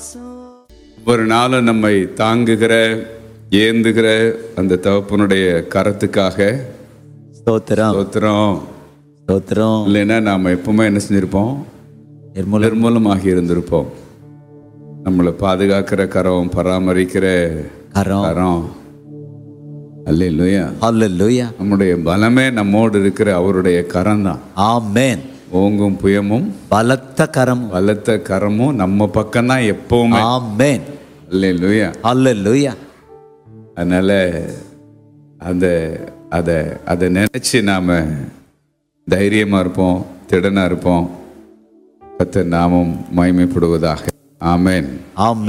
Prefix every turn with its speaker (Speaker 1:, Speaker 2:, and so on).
Speaker 1: ஒவ்வொரு நாளும் நம்மை தாங்குகிற ஏந்துகிற அந்த தகப்பனுடைய கரத்துக்காக
Speaker 2: ஸ்தோத்திரம்
Speaker 1: ஸ்தோத்திரம்
Speaker 2: ஸ்தோத்திரம்
Speaker 1: இல்லைன்னா நாம் எப்பவுமே என்ன செஞ்சிருப்போம்
Speaker 2: நிர்மூல
Speaker 1: நிர்மூலமாகி இருந்திருப்போம் நம்மளை பாதுகாக்கிற கரம் பராமரிக்கிற
Speaker 2: கரம்
Speaker 1: கரம் அல்லையா
Speaker 2: ஹalleluya
Speaker 1: நம்முடைய பலமே நம்மோடு இருக்கிற அவருடைய கரம் தான்
Speaker 2: ஆமென்
Speaker 1: ஓங்கும் புயமும்
Speaker 2: பலத்த கரம்
Speaker 1: பலத்த கரமும் நம்ம பக்கம்தான் எப்பவுமே
Speaker 2: ஆமென்
Speaker 1: அல்லையா
Speaker 2: ஹalleluya
Speaker 1: அதனால அந்த அதை அதை நினைச்சு நாம தைரியமா இருப்போம் திடனா இருப்போம் கத்த நாமம் மகிமைப்படுவதாக ஆமென்
Speaker 2: ஆமென்